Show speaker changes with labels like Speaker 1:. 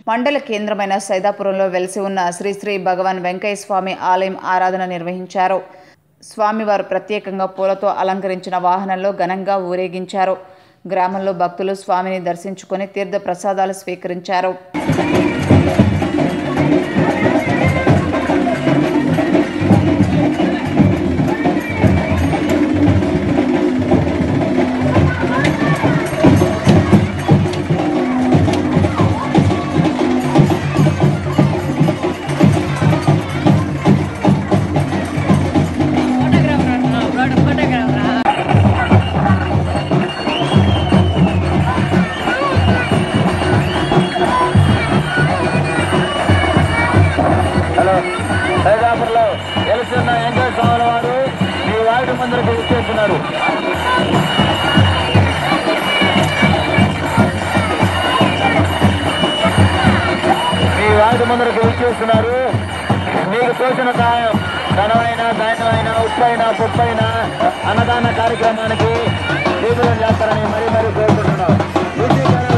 Speaker 1: మండల కేంద్రమైన సైదాపురంలో వెలిసి ఉన్న శ్రీ శ్రీ భగవాన్ వెంకయ్య స్వామి ఆలయం ఆరాధన నిర్వహించారు స్వామివారు ప్రత్యేకంగా పూలతో అలంకరించిన వాహనంలో ఘనంగా ఊరేగించారు గ్రామంలో భక్తులు స్వామిని దర్శించుకొని తీర్థ ప్రసాదాలు స్వీకరించారు
Speaker 2: హలో సైదాపురంలో గెలుస్తున్న వెంకట స్వామి వారు మీ వార్డు ముందరకు ఇచ్చేస్తున్నారు మీ వార్డు ముందరకు ఇచ్చేస్తున్నారు మీకు తోచిన సాయం ధనమైన ధాన్యమైన ఉప్పైన పుప్పైన అన్నదాన కార్యక్రమానికి దీపులను చేస్తారని మరీ మరీ కోరుకుంటున్నాం